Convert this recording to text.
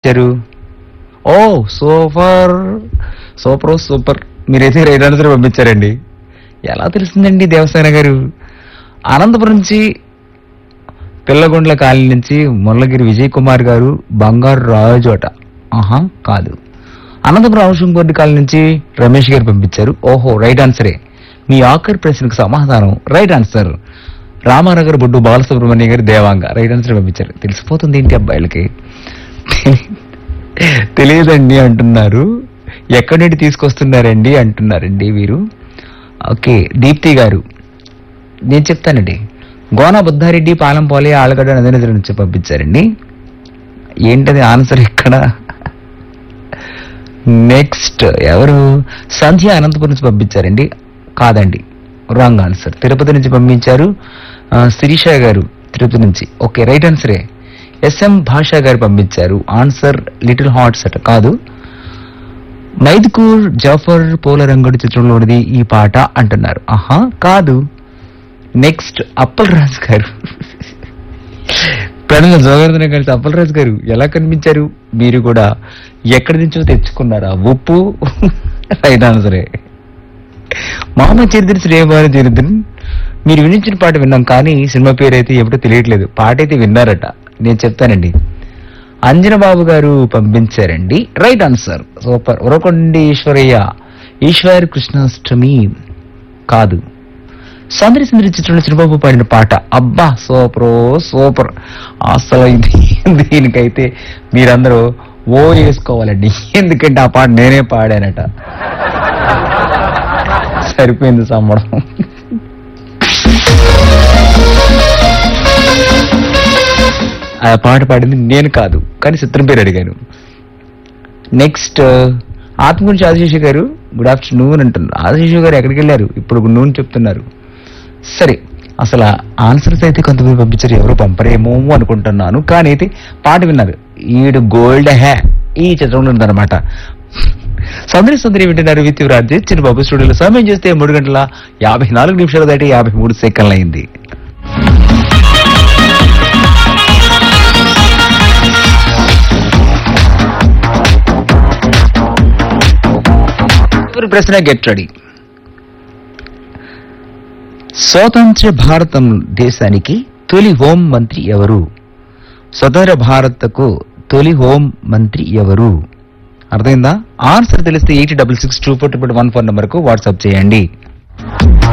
పంపించారు ఓ super super super మీరైతే రైట్ ఆన్సర్ పంపించారండి ఎలా తెలిసిందండి దేవసేన గారు అనంతపురం నుంచి పిల్లగొండ్ల కాలనీ నుంచి ముల్లగిరి విజయ్ కుమార్ గారు బంగారు రాజోట ఆహా కాదు అనంతపురం హౌసింగ్ బోర్డు కాలనీ నుంచి రమేష్ గారు పంపించారు ఓహో రైట్ ఆన్సరే మీ ఆఖరి ప్రశ్నకు సమాధానం రైట్ ఆన్సర్ రామానగర్ బొడ్డు బాలసుబ్రహ్మణ్య గారు దేవాంగ రైట్ ఆన్సర్ పంపించారు తెలిసిపోతుంది ఏంటి అబ్బాయిలకి తెలియదండి అంటున్నారు ఎక్కడి నుండి తీసుకొస్తున్నారండి అంటున్నారండి వీరు ఓకే దీప్తి గారు నేను చెప్తానండి గోన బుద్ధారెడ్డి పాలంపోలే ఆలగడ్డ నది నది నుంచి పంపించారండి ఏంటది ఆన్సర్ ఇక్కడ నెక్స్ట్ ఎవరు సంధ్య అనంతపురం నుంచి పంపించారండి కాదండి రాంగ్ ఆన్సర్ తిరుపతి నుంచి పంపించారు ఆ, శిరీష గారు తిరుపతి నుంచి ఓకే రైట్ ఆన్సరే ఎస్ఎం భాషా గారు పంపించారు ఆన్సర్ లిటిల్ హార్ట్స్ అట కాదు మైదుకూర్ జాఫర్ పోలరంగడు చిత్రంలోనిది ఈ పాట అంటున్నారు ఆహా కాదు నెక్స్ట్ అప్పల్ రాజు గారు ప్రణల జోగర్ధన కలిసి అప్పల్ రాజు గారు ఎలా కనిపించారు మీరు కూడా ఎక్కడి నుంచో తెచ్చుకున్నారా ఉప్పు రైట్ ఆన్సరే మామ చరిత్ర శ్రేయవారి చరిత్ర మీరు వినించిన పాట విన్నాం కానీ సినిమా పేరు అయితే ఎప్పుడో తెలియట్లేదు పాట అయితే విన్నారట నేను చెప్తానండి అంజన బాబు గారు పంపించారండి right answer super Urakondi Eswaraiah Eswar Krishnashtami కాదు సందరి సందరి చిత్రంలో చిరుబాబు పాడిన పాట అబ్బా సూపర్ సూపర్ అసలు ఇది దీనికైతే మీరందరూ ఓ వేసుకోవాలండి ఎందుకంటే ఆ పాట నేనే పాడానట సరిపోయింది సమ్మడం ఆ పాట పాడింది నేను కాదు కానీ చిత్రం పేరు అడిగాను నెక్స్ట్ ఆత్మ గురించి ఆదిశేషు గారు గుడ్ ఆఫ్టర్నూన్ అంటున్నారు ఆదిశేషు గారు ఎక్కడికి వెళ్ళారు ఇప్పుడు నూనె చెప్తున్నారు సరే అసలు ఆన్సర్స్ అయితే కొంతమంది పంపించారు ఎవరు పంపరేమో అనుకుంటున్నాను కానీ అయితే పాట విన్నారు ఈడు గోల్డ్ హ్యా ఈ చిత్రంలో ఉందన్నమాట సందరి సందరి వింటున్నారు విత్ రాజు చిన్నబాబు స్టూడియోలో సమయం చేస్తే మూడు గంటల యాభై నాలుగు నిమిషాలు దాటి యాభై మూడు సెకండ్లు అయింది చివరి ప్రశ్న గెట్ రెడీ స్వతంత్ర భారతం దేశానికి తొలి హోం మంత్రి ఎవరు స్వతంత్ర భారత్కు తొలి హోం మంత్రి ఎవరు అర్థమైందా ఆన్సర్ తెలిస్తే eighty double six two four one four నెంబర్కు వాట్సాప్ చేయండి